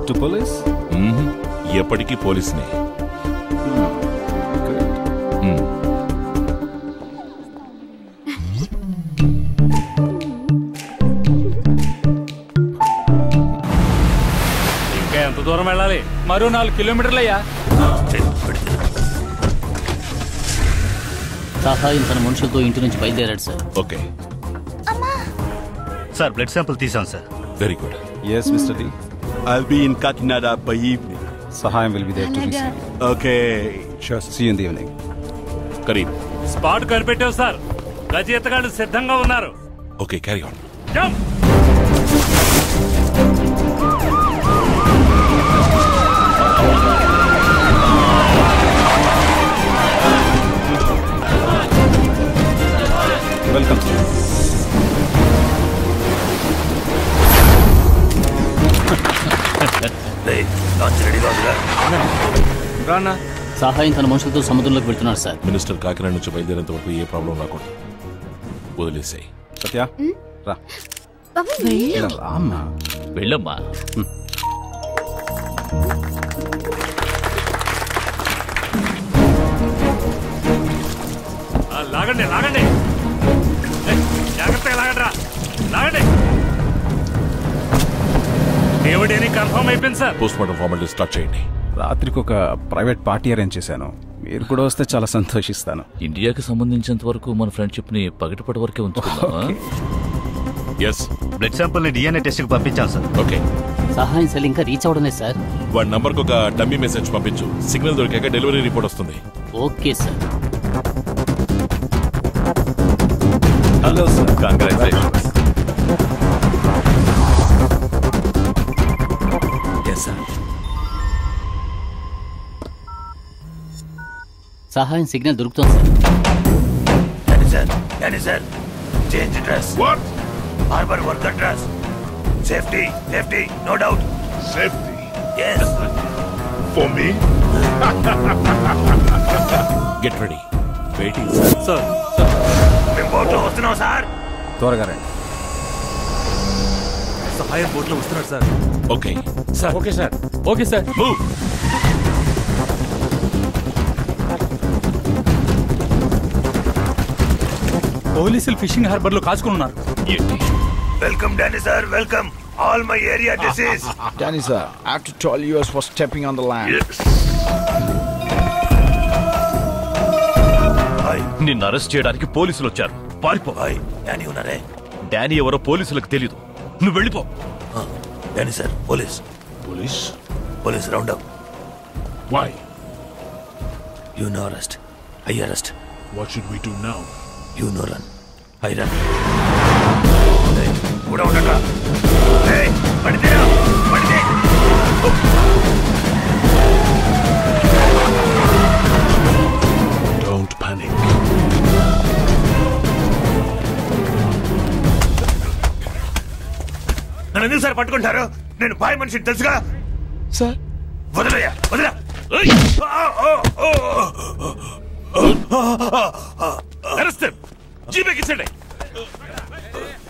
To police మ్మ్. ఎప్పటికీ పోలీసునే మ్మ్. ఇంకా ఎంత దూరం వెళ్ళాలి మరో నాలుగు కిలోమీటర్లు అయ్యా సహాయం తన మనుషులతో ఇంటి నుంచి బయలుదేరాడు sir okay sir blood sample తీసాం sir very good yes mister D I'll be in Kakinada by evening. Sahayam will be there to receive Okay. Sure see in the evening Karim spot కనిపెట్టావు సార్ రచయితగాళ్ళు సిద్ధంగా ఉన్నారు okay carry on jump welcome sir Sahayam తన మనుషులతో సముద్రంలోకి వెళ్తున్నాడు sir minister Kakinada నుంచి బయలుదేరేంత వరకు ఏ ప్రాబ్లం రాకూడదు వదిలేసాయి సత్య రా ఇలా రా అమ్మా వెళ్ళమ్మా ఆ, లాగండి లాగండి ఏయ్, జాగ్రత్తగా లాగండి రా లాగండి దేవుడేని కన్ఫర్మ్ అయిపోయింది sir post mortem formality start చేయండి రాత్రికి ఒక ప్రైవేట్ పార్టీ అరేంజ్ చేశాను మీరు కూడా వస్తే చాలా సంతోషిస్తాను ఇండియాకి సంబంధించినంత వరకు మన ఫ్రెండ్షిప్ ని పగటిపడి వరకే ఉంచుకుందామా ఎస్ బ్లడ్ శాంపుల్ ని డిఎన్ఏ టెస్ట్ కి పంపించాం సార్ ఓకే సహాయం సెల్ ఇంకా రీచ్ అవడమే సార్ వాడి నంబర్కి ఒక డమ్మీ మెసేజ్ పంపించు సిగ్నల్ దొరికాక డెలివరీ రిపోర్ట్ వస్తుంది okay sir hello sir congratulations Sahayam signal దొరుకుతుంది సార్ సార్ కానీ sir change dress harbour worker dress safety safety no doubt Safety yes for me? Get ready waiting sir మేము బోట్లో వస్తున్నాం sir త్వరగా రండి సహాయం బోట్లో వస్తున్నారు sir okay sir okay sir okay sir move పోలీసులు ఫిషింగ్ హార్బర్ లో కాచుకుని ఉన్నారు welcome Danny sir welcome all my area disease Danny sir, I have to tell you as for stepping on the land. Hi నిన్ను arrest చేయడానికి పోలీసులు వచ్చారు పారిపో hi Danny ఉన్నారే డానీ ఎవరో పోలీసులకు తెలీదు నువ్వు వెళ్ళిపో Danny sir police Police? Police round up Why? You no arrest I arrest What should we do now? You no run I run కూడా ఉండట పడితే పడితే Don't panic. నన్ను ఎందుకు సార్ పట్టుకుంటారు నేను బాయ్ మనిషిని తెలుసుగా Sir, వదిలేయా వదిలే అరెస్ట్ జీపేకి ఇచ్చండి